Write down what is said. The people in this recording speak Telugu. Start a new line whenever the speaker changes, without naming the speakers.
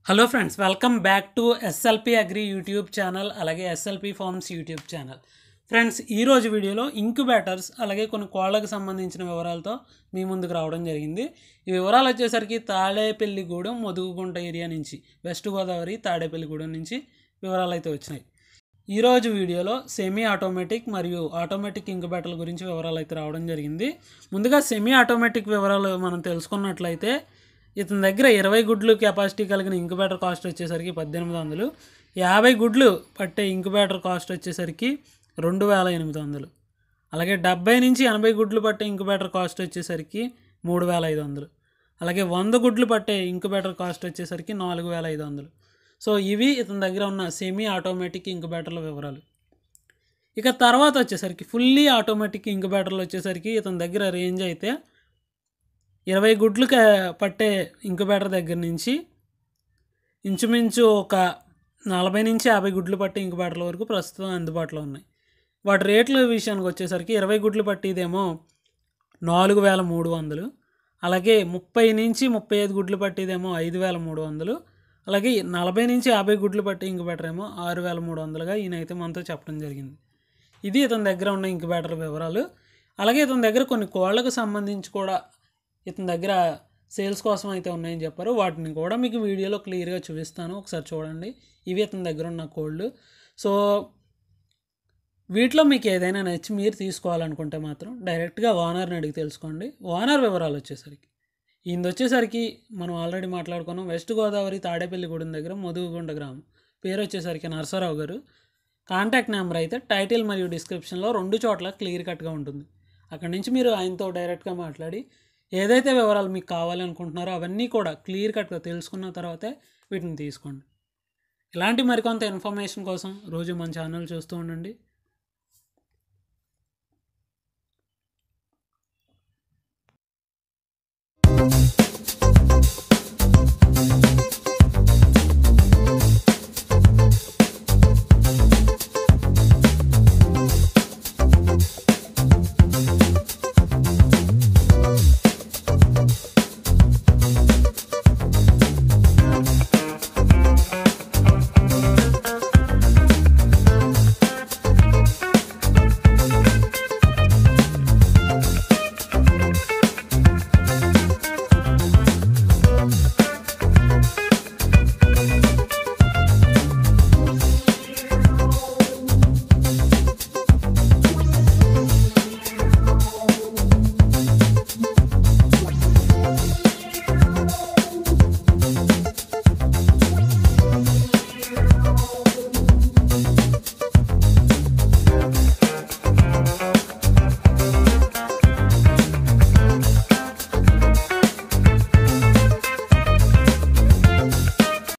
hello friends welcome back to SLP agri YouTube channel అలాగే SLP farms YouTube channel friends ఈరోజు వీడియోలో ఇంక్యుబేటర్స్ అలాగే కొన్ని కోళ్ళకు సంబంధించిన వివరాలతో మీ ముందుకు రావడం జరిగింది ఈ వివరాలు వచ్చేసరికి తాడేపల్లిగూడెం మధుగుంట ఏరియా నుంచి వెస్ట్ గోదావరి తాడేపల్లిగూడెం నుంచి వివరాలు అయితే వచ్చినాయి ఈరోజు వీడియోలో సెమీ ఆటోమేటిక్ మరియు ఆటోమేటిక్ ఇంక్యుబేటర్ల గురించి వివరాలు అయితే రావడం జరిగింది ముందుగా సెమీ ఆటోమేటిక్ వివరాలు మనం తెలుసుకున్నట్లయితే ఇతని దగ్గర ఇరవై గుడ్లు కెపాసిటీ కలిగిన ఇంక్యుబేటర్ కాస్ట్ వచ్చేసరికి పద్దెనిమిది వందలు యాభై గుడ్లు పట్టే ఇంక్యుబేటర్ కాస్ట్ వచ్చేసరికి రెండు వేల ఎనిమిది వందలు అలాగే డెబ్బై నుంచి ఎనభై గుడ్లు పట్టే ఇంక్యుబేటర్ కాస్ట్ వచ్చేసరికి మూడు వేల ఐదు వందలు అలాగే వంద గుడ్లు పట్టే ఇంక్యుబేటర్ కాస్ట్ వచ్చేసరికి నాలుగు వేల ఐదు వందలు సో ఇవి ఇతని దగ్గర ఉన్న సెమీ ఆటోమేటిక్ ఇంక్యుబేటర్ల వివరాలు ఇక తర్వాత వచ్చేసరికి ఫుల్లీ ఆటోమేటిక్ ఇంక్యుబేటర్లు వచ్చేసరికి ఇతని దగ్గర రేంజ్ అయితే ఇరవై గుడ్లు క- పట్టే ఇంక్యుబేటర్ దగ్గర నుంచి ఇంచుమించు ఒక నలభై నుంచి యాభై గుడ్లు పట్టే ఇంక్యుబేటర్ల వరకు ప్రస్తుతం అందుబాటులో ఉన్నాయి వాటి రేట్ల విషయానికి వచ్చేసరికి ఇరవై గుడ్లు పట్టేదేమో నాలుగు వేల మూడు వందలు అలాగే ముప్పై నుంచి ముప్పై ఐదు గుడ్లు పట్టేదేమో ఐదు వేల మూడు వందలు అలాగే నలభై నుంచి యాభై గుడ్లు పట్టే ఇంక్యుబేటర్ ఏమో ఆరు వేల మూడు వందలుగా ఈయన అయితే మనతో చెప్పడం జరిగింది ఇది ఇతని దగ్గర ఉన్న ఇంక్యుబేటర్ వివరాలు అలాగే ఇతని దగ్గర కొన్ని కోళ్ళకు సంబంధించి కూడా ఇతని దగ్గర సేల్స్ కోసం అయితే ఉన్నాయని చెప్పారు వాటిని కూడా మీకు వీడియోలో క్లియర్గా చూపిస్తాను ఒకసారి చూడండి ఇవి ఇతని దగ్గర ఉన్న కోళ్ళు సో వీటిలో మీకు ఏదైనా నచ్చి మీరు తీసుకోవాలనుకుంటే మాత్రం డైరెక్ట్గా ఓనర్ని అడిగి తెలుసుకోండి ఓనర్ వివరాలు వచ్చేసరికి ఈయన వచ్చేసరికి మనం ఆల్రెడీ మాట్లాడుకున్నాం వెస్ట్ గోదావరి తాడేపల్లిగూడెం దగ్గర మధుగుండ గ్రామం పేరు వచ్చేసరికి నరసరావు గారు కాంటాక్ట్ నెంబర్ అయితే టైటిల్ మరియు డిస్క్రిప్షన్లో రెండు చోట్ల క్లియర్ కట్గా ఉంటుంది అక్కడి నుంచి మీరు ఆయనతో డైరెక్ట్గా మాట్లాడి ఏదైతే వివరాలు మీకు కావాలనుకుంటున్నారో అవన్నీ కూడా క్లియర్ కట్గా తెలుసుకున్న తర్వాతే వీటిని తీసుకోండి ఇలాంటి మరికొంత ఇన్ఫర్మేషన్ కోసం రోజు మన ఛానల్ చూస్తూ ఉండండి